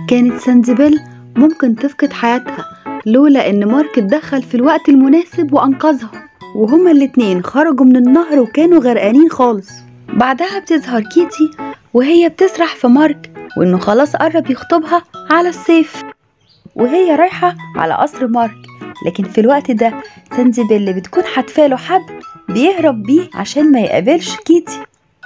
كانت سانديبيل ممكن تفقد حياتها لولا إن مارك اتدخل في الوقت المناسب وأنقذها وهما الاتنين خرجوا من النهر وكانوا غرقانين خالص بعدها بتظهر كيتي وهي بتسرح في مارك وإنه خلاص قرب يخطبها على السيف وهي رايحة على قصر مارك لكن في الوقت ده سانديبيل اللي بتكون حتفاله حبل بيهرب بيه عشان ما يقابلش كيتي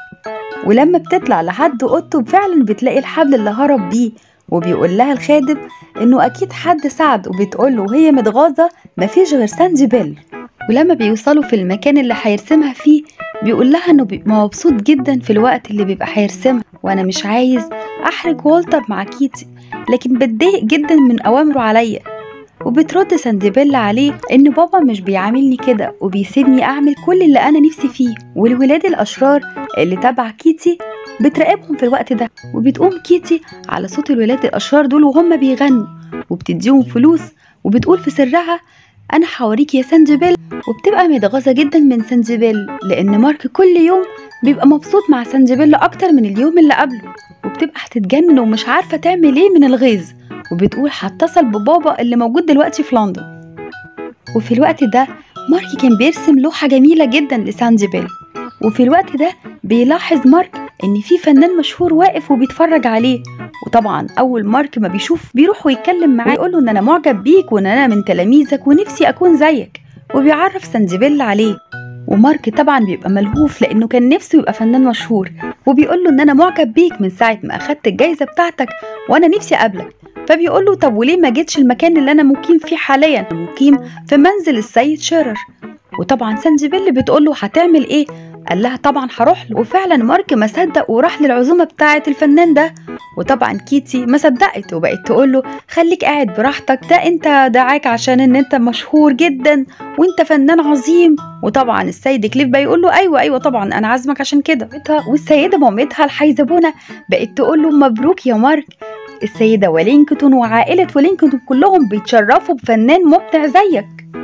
ولما بتطلع لحد اوضته فعلا بتلاقي الحبل اللي هرب بيه وبيقول لها الخادم انه اكيد حد ساعد وبتقول له وهي متغاظه مفيش غير سانديبيل ولما بيوصلوا في المكان اللي هيرسمها فيه بيقول لها انه بيبقى مبسوط جدا في الوقت اللي بيبقى هيرسمها وانا مش عايز احرج والتر مع كيتي لكن بتضايق جدا من اوامره عليا وبترد سانديبيلا عليه ان بابا مش بيعاملني كده وبيسيبني اعمل كل اللي انا نفسي فيه والولاد الاشرار اللي تبع كيتي بتراقبهم في الوقت ده وبتقوم كيتي على صوت الولاد الاشرار دول وهم بيغنوا وبتديهم فلوس وبتقول في سرها انا هوريك يا سانديبيل وبتبقى متغاظه جدا من سانديبيل لان مارك كل يوم بيبقى مبسوط مع سانديبيل اكتر من اليوم اللي قبله وبتبقى هتتجنن ومش عارفه تعمل ايه من الغيظ وبتقول هتصل ببابا اللي موجود دلوقتي في لندن وفي الوقت ده مارك كان بيرسم لوحة جميلة جدا لسانديبيل وفي الوقت ده بيلاحظ مارك ان في فنان مشهور واقف وبيتفرج عليه وطبعا اول مارك ما بيشوف بيروح ويتكلم معاه يقول له ان انا معجب بيك وان انا من تلاميذك ونفسي اكون زيك وبيعرف سانديبيل عليه ومارك طبعا بيبقى ملهوف لانه كان نفسه يبقى فنان مشهور وبيقول له ان انا معجب بيك من ساعه ما اخدت الجايزه بتاعتك وانا نفسي اقابلك فبيقول له طب وليه ما جيتش المكان اللي انا مقيم فيه حاليا مقيم في منزل السيد شيرر وطبعا سانديبيل بتقول له هتعمل ايه قال لها طبعا هروح له وفعلا مارك ما صدق وراح للعزومه بتاعه الفنان ده وطبعا كيتي ما صدقت وبقت تقول له خليك قاعد براحتك ده انت دعاك عشان ان انت مشهور جدا وانت فنان عظيم وطبعا السيد كليف بقى يقول له ايوه ايوه طبعا انا عازمك عشان كده والسيده مامتها الحيزبونه بقت تقول له مبروك يا مارك السيدة ولينكتون وعائلة ولينكتون كلهم بيتشرفوا بفنان مبدع زيك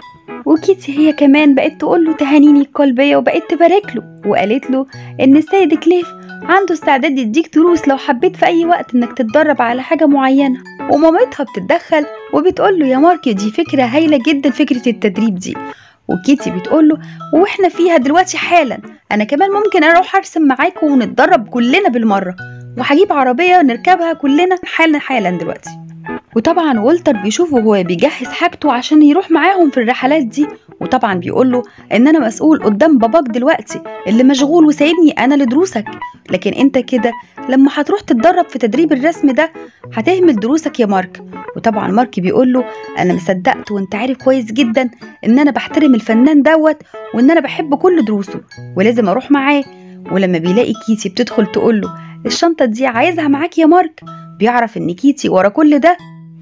وكيتي هي كمان بقت تقول له تهانيني القلبية وبقت تبارك له وقالت له إن السيد كليف عنده استعداد يديك دروس لو حبيت في أي وقت إنك تتدرب على حاجة معينة ومامتها بتتدخل وبتقول له يا مارك دي فكرة هايلة جدا فكرة التدريب دي وكيتي بتقول له واحنا فيها دلوقتي حالا انا كمان ممكن اروح ارسم معاكم ونتدرب كلنا بالمره وهجيب عربيه نركبها كلنا حالا حالا دلوقتي وطبعا والتر بيشوفه وهو بيجهز حاجته عشان يروح معاهم في الرحلات دي وطبعا بيقول له ان انا مسؤول قدام باباك دلوقتي اللي مشغول وسايبني انا لدروسك لكن انت كده لما هتروح تتدرب في تدريب الرسم ده هتهمل دروسك يا مارك وطبعا مارك بيقول له انا مصدقت وانت عارف كويس جدا ان انا بحترم الفنان دوت وان انا بحب كل دروسه ولازم اروح معاه ولما بيلاقي كيتي بتدخل تقول له الشنطه دي عايزها معاك يا مارك بيعرف ان كيتي ورا كل ده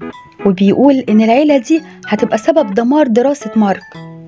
وبيقول ان العيله دي هتبقى سبب دمار دراسه مارك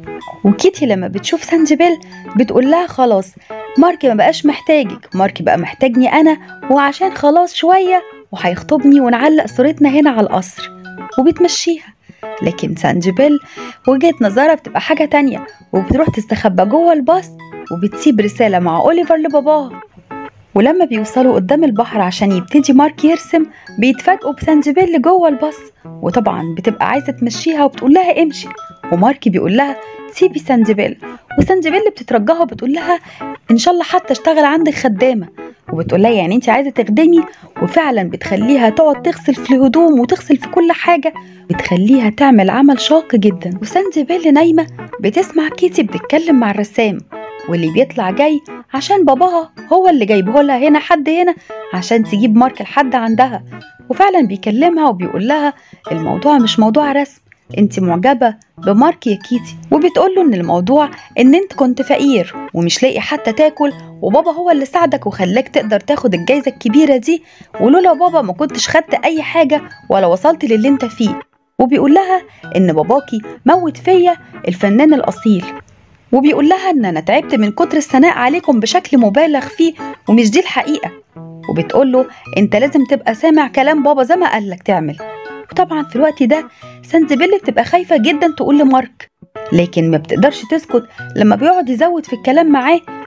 وكيتي لما بتشوف سانجبيل بتقول لها خلاص مارك ما بقاش محتاجك مارك بقى محتاجني انا وعشان خلاص شويه وهيخطبني ونعلق صورتنا هنا على القصر وبتمشيها لكن سانجبيل وجهة نظرها بتبقى حاجة تانية وبتروح تستخبى جوه الباص وبتسيب رسالة مع أوليفر لباباها ولما بيوصلوا قدام البحر عشان يبتدي مارك يرسم بيتفاجئوا بسانجبيل جوه الباص وطبعا بتبقى عايزة تمشيها وبتقول لها امشي ومارك بيقول لها سيبي سانجبيل وسانجبيل بتترجاها وبتقول لها ان شاء الله حتى اشتغل عندك خدامة وبتقول لها يعني انت عايزه تخدمي وفعلا بتخليها تقعد تغسل في الهدوم وتغسل في كل حاجه بتخليها تعمل عمل شاق جدا وسانديبيل نايمه بتسمع كيتي بتتكلم مع الرسام واللي بيطلع جاي عشان باباها هو اللي جايبه لها هنا حد هنا عشان تجيب مارك لحد عندها وفعلا بيكلمها وبيقول لها الموضوع مش موضوع رسم انت معجبة بمارك يا كيتي وبتقول له ان الموضوع ان انت كنت فقير ومش لاقي حتى تاكل وبابا هو اللي ساعدك وخلاك تقدر تاخد الجايزة الكبيرة دي ولولا بابا ما كنتش خدت اي حاجة ولا وصلت للي انت فيه وبيقول لها ان باباكي موت فيا الفنان الاصيل وبيقول لها ان انا تعبت من كتر الثناء عليكم بشكل مبالغ فيه ومش دي الحقيقة وبتقول له انت لازم تبقى سامع كلام بابا زي ما قالك تعمل وطبعا في الوقت ده سانزبيل بتبقى خايفة جدا تقول لمارك لكن ما بتقدرش تسكت لما بيقعد يزود في الكلام معاه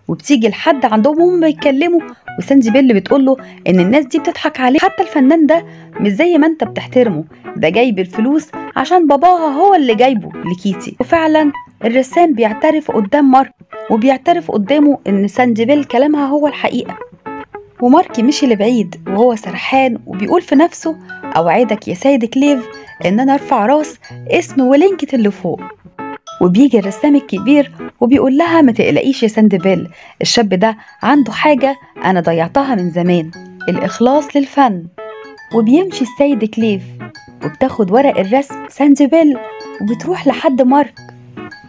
وبتيجي لحد عندهم وهم بيتكلموا وساندي بيل بتقول له ان الناس دي بتضحك عليه حتى الفنان ده مش زي ما انت بتحترمه ده جايب الفلوس عشان باباها هو اللي جايبه لكيتي وفعلا الرسام بيعترف قدام مارك وبيعترف قدامه ان ساندي بيل كلامها هو الحقيقة وماركي مشي لبعيد وهو سرحان وبيقول في نفسه اوعدك يا سيد كليف ان انا ارفع راس اسم ولينكت اللي فوق وبيجي الرسام الكبير وبيقول لها ما تقلقيش يا ساندبيل الشاب ده عنده حاجة أنا ضيعتها من زمان الإخلاص للفن وبيمشي السيد كليف وبتاخد ورق الرسم ساندبيل وبتروح لحد مارك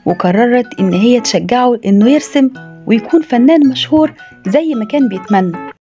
وقررت إن هي تشجعه إنه يرسم ويكون فنان مشهور زي ما كان بيتمنى